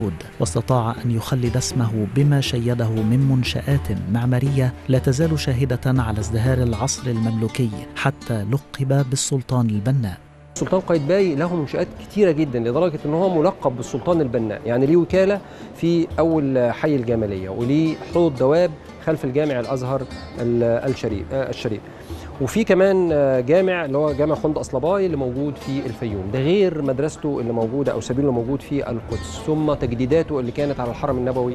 واستطاع أن يخلد اسمه بما شيده من منشآت معمارية لا تزال شاهدة على ازدهار العصر المملوكي حتى لقب بالسلطان البناء السلطان قايتباي له منشآت كتيرة جدا لدرجة ان هو ملقب بالسلطان البناء يعني ليه وكالة في أول حي الجمالية وليه حوض دواب خلف الجامع الأزهر الشريف الشريف وفي كمان جامع اللي هو جامع خند أصلباي اللي موجود في الفيوم ده غير مدرسته اللي موجودة أو سبيله اللي موجود في القدس ثم تجديداته اللي كانت على الحرم النبوي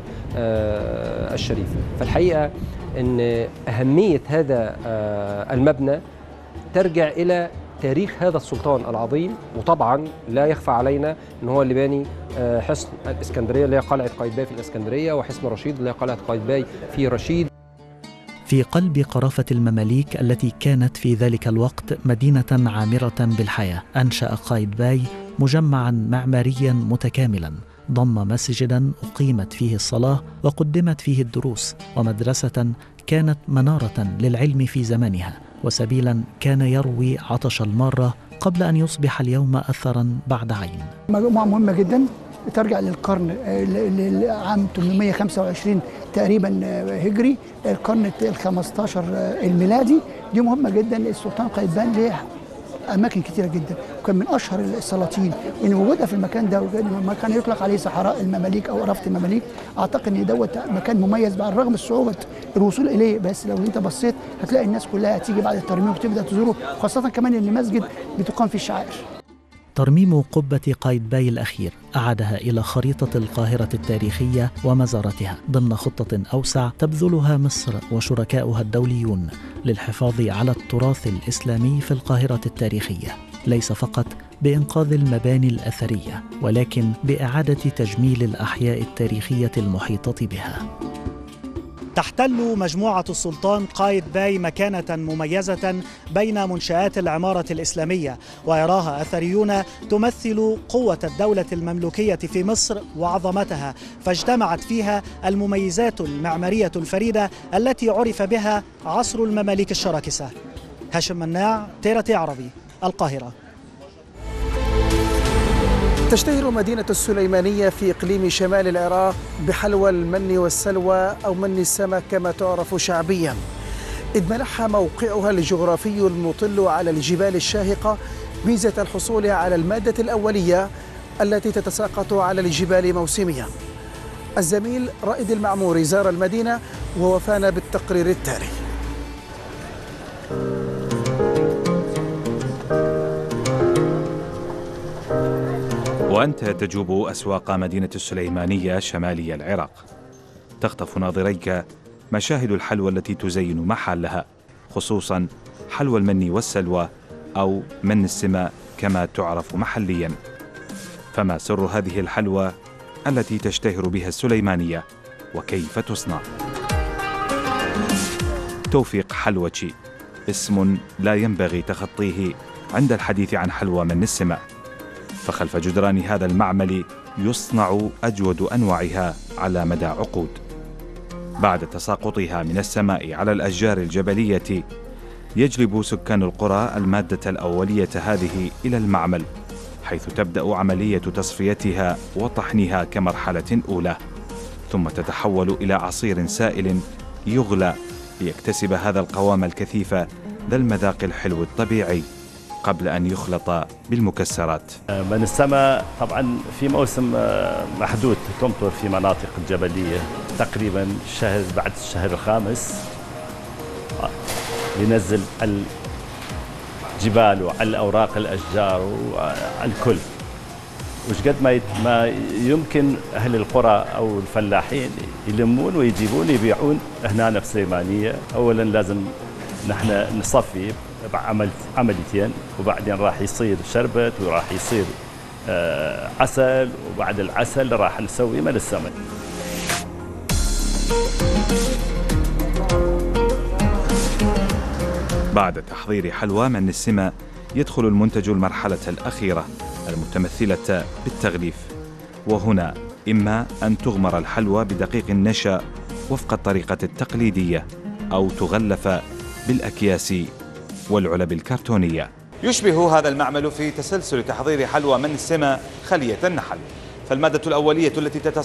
الشريف فالحقيقة أن أهمية هذا المبنى ترجع إلى تاريخ هذا السلطان العظيم وطبعا لا يخفى علينا ان هو اللي باني حصن الاسكندريه اللي هي قلعه قايتباي في الاسكندريه وحصن رشيد اللي هي قلعه قايتباي في رشيد في قلب قرافة المماليك التي كانت في ذلك الوقت مدينة عامرة بالحياة أنشأ قايتباي مجمعا معماريا متكاملا ضم مسجدا أقيمت فيه الصلاة وقدمت فيه الدروس ومدرسة كانت منارة للعلم في زمانها وسبيلا كان يروي عطش المارة قبل أن يصبح اليوم أثرا بعد عين مجموعة مهمة جدا ترجع للقرن للعام 825 تقريبا هجري القرن ال 15 الميلادي دي مهمة جدا السلطان قايتباي ليه اماكن كثيره جدا وكان من اشهر السلاطين ان وجودها في المكان ده مكان يطلق عليه صحراء المماليك او رفت المماليك اعتقد ان دوت مكان مميز على الرغم من صعوبه الوصول اليه بس لو انت بصيت هتلاقي الناس كلها هتيجي بعد الترميم وتبدا تزوره خاصه كمان ان المسجد بتقام فيه الشعائر ترميم قبة قايتباي الأخير أعادها إلى خريطة القاهرة التاريخية ومزارتها ضمن خطة أوسع تبذلها مصر وشركاؤها الدوليون للحفاظ على التراث الإسلامي في القاهرة التاريخية ليس فقط بإنقاذ المباني الأثرية ولكن بإعادة تجميل الأحياء التاريخية المحيطة بها تحتل مجموعة السلطان قايتباي مكانة مميزة بين منشآت العمارة الإسلامية ويراها أثريون تمثل قوة الدولة المملوكية في مصر وعظمتها فاجتمعت فيها المميزات المعمارية الفريدة التي عرف بها عصر المماليك الشراكسة هاشم مناع تيرتي عربي القاهرة تشتهر مدينة السليمانية في إقليم شمال العراق بحلوى المن والسلوى أو من السمك كما تعرف شعبيا إذ منحها موقعها الجغرافي المطل على الجبال الشاهقة ميزة الحصول على المادة الأولية التي تتساقط على الجبال موسميا الزميل رائد المعموري زار المدينة ووفانا بالتقرير التالي وأنت تجوب أسواق مدينة السليمانية شمالي العراق تخطف ناظريك مشاهد الحلوى التي تزين محلها خصوصا حلوى المن والسلوى أو من السماء كما تعرف محليا فما سر هذه الحلوى التي تشتهر بها السليمانية وكيف تصنع توفيق حلوتشي اسم لا ينبغي تخطيه عند الحديث عن حلوى من السماء فخلف جدران هذا المعمل يصنع اجود انواعها على مدى عقود بعد تساقطها من السماء على الاشجار الجبليه يجلب سكان القرى الماده الاوليه هذه الى المعمل حيث تبدا عمليه تصفيتها وطحنها كمرحله اولى ثم تتحول الى عصير سائل يغلى ليكتسب هذا القوام الكثيف ذا المذاق الحلو الطبيعي قبل أن يخلط بالمكسرات من السماء طبعا في موسم محدود تمطر في مناطق الجبلية تقريبا الشهر بعد الشهر الخامس ينزل الجبال وعلى أوراق الأشجار وعلى الكل وش قد ما ما يمكن أهل القرى أو الفلاحين يلمون ويجيبون يبيعون هنا في سليمانية أولا لازم نحن نصفي بعمل عمليتين وبعدين راح يصير شربت وراح يصير آه عسل وبعد العسل راح نسوي من السمك بعد تحضير حلوى من السماء يدخل المنتج المرحلة الأخيرة المتمثلة بالتغليف وهنا إما أن تغمر الحلوى بدقيق النشا وفق الطريقة التقليدية أو تغلف بالأكياس والعلب الكرتونية يشبه هذا المعمل في تسلسل تحضير حلوى من السماء خلية النحل فالمادة الأولية التي